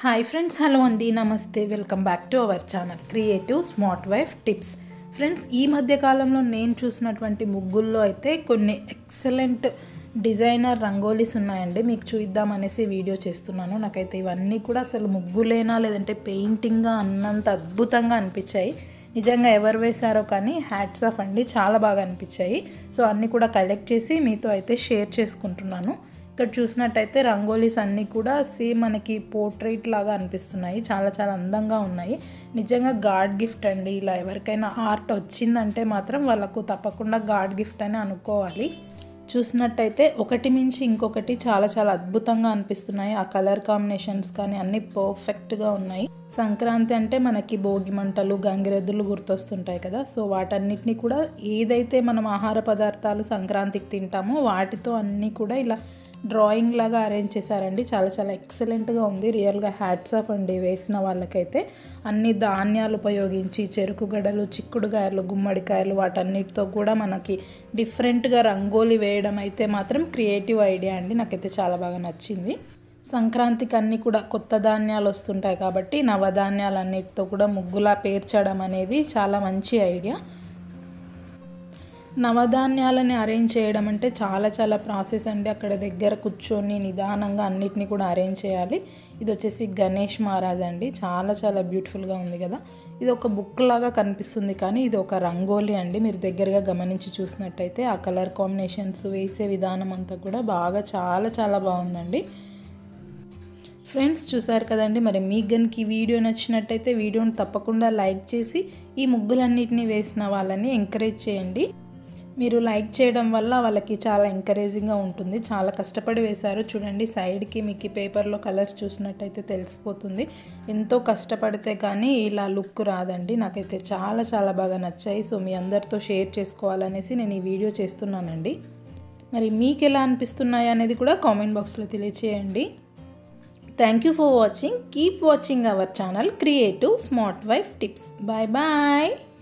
hi friends hello అండి నమస్తే welcome back to our channel creative smart wife tips friends ఈ మధ్య కాలంలో నేను చూసినటువంటి ముగ్గుల్లో అయితే కొన్ని ఎక్సలెంట్ డిజైనర్ రంగోలీస్ ఉన్నాయండి మీకు చూద్దామనేసి వీడియో చేస్తున్నాను నాకైతే ఇవన్నీ కూడా అసలు ముగ్గులేనా లేదంటే పెయింటింగ్గా అన్నంత అద్భుతంగా అనిపించాయి నిజంగా ఎవరు వేశారో కానీ హ్యాట్స్ ఆఫ్ అండి చాలా బాగా అనిపించాయి సో అన్నీ కూడా కలెక్ట్ చేసి మీతో అయితే షేర్ చేసుకుంటున్నాను ఇక్కడ చూసినట్టయితే రంగోలీస్ అన్నీ కూడా సేమ్ మనకి పోర్ట్రేట్ లాగా అనిపిస్తున్నాయి చాలా చాలా అందంగా ఉన్నాయి నిజంగా గాడ్ గిఫ్ట్ అండి ఇలా ఎవరికైనా ఆర్ట్ వచ్చిందంటే మాత్రం వాళ్ళకు తప్పకుండా గాడ్ గిఫ్ట్ అని అనుకోవాలి చూసినట్టయితే ఒకటి మించి ఇంకొకటి చాలా చాలా అద్భుతంగా అనిపిస్తున్నాయి ఆ కలర్ కాంబినేషన్స్ కానీ అన్నీ పర్ఫెక్ట్గా ఉన్నాయి సంక్రాంతి అంటే మనకి భోగి మంటలు గంగిరెద్దులు గుర్తొస్తుంటాయి కదా సో వాటన్నిటిని కూడా ఏదైతే మనం ఆహార పదార్థాలు సంక్రాంతికి తింటామో వాటితో అన్నీ కూడా ఇలా డ్రాయింగ్ లాగా అరేంజ్ చేశారండి చాలా చాలా ఎక్సలెంట్గా ఉంది రియల్గా హ్యాట్స్ ఆఫ్ అండి వేసిన వాళ్ళకైతే అన్ని ధాన్యాలు ఉపయోగించి చెరుకు గడలు చిక్కుడుకాయలు గుమ్మడికాయలు వాటన్నిటితో కూడా మనకి డిఫరెంట్గా రంగోలి వేయడం అయితే మాత్రం క్రియేటివ్ ఐడియా అండి నాకైతే చాలా బాగా నచ్చింది సంక్రాంతికి అన్నీ కూడా కొత్త ధాన్యాలు వస్తుంటాయి కాబట్టి నవధాన్యాలన్నిటితో కూడా ముగ్గులా పేర్చడం అనేది చాలా మంచి ఐడియా నవధాన్యాలని అరేంజ్ చేయడం అంటే చాలా చాలా ప్రాసెస్ అండి అక్కడ దగ్గర కూర్చొని నిదానంగా అన్నిటిని కూడా అరేంజ్ చేయాలి ఇది వచ్చేసి గణేష్ మహారాజ్ అండి చాలా చాలా బ్యూటిఫుల్గా ఉంది కదా ఇది ఒక బుక్ లాగా కనిపిస్తుంది కానీ ఇది ఒక రంగోలీ అండి మీరు దగ్గరగా గమనించి చూసినట్టయితే ఆ కలర్ కాంబినేషన్స్ వేసే విధానం అంతా కూడా బాగా చాలా చాలా బాగుందండి ఫ్రెండ్స్ చూసారు కదండి మరి మీకు కనుక ఈ వీడియో నచ్చినట్టయితే వీడియోని తప్పకుండా లైక్ చేసి ఈ ముగ్గులన్నిటిని వేసిన వాళ్ళని ఎంకరేజ్ చేయండి మీరు లైక్ చేయడం వల్ల వాళ్ళకి చాలా ఎంకరేజింగ్గా ఉంటుంది చాలా కష్టపడి వేశారు చూడండి సైడ్కి మీకు పేపర్లో కలర్స్ చూసినట్టయితే తెలిసిపోతుంది ఎంతో కష్టపడితే కానీ ఇలా లుక్ రాదండి నాకైతే చాలా చాలా బాగా నచ్చాయి సో మీ అందరితో షేర్ చేసుకోవాలనేసి నేను ఈ వీడియో చేస్తున్నానండి మరి మీకు ఎలా అనిపిస్తున్నాయి అనేది కూడా కామెంట్ బాక్స్లో తెలియచేయండి thank you for watching keep watching our channel creative smart wife tips bye bye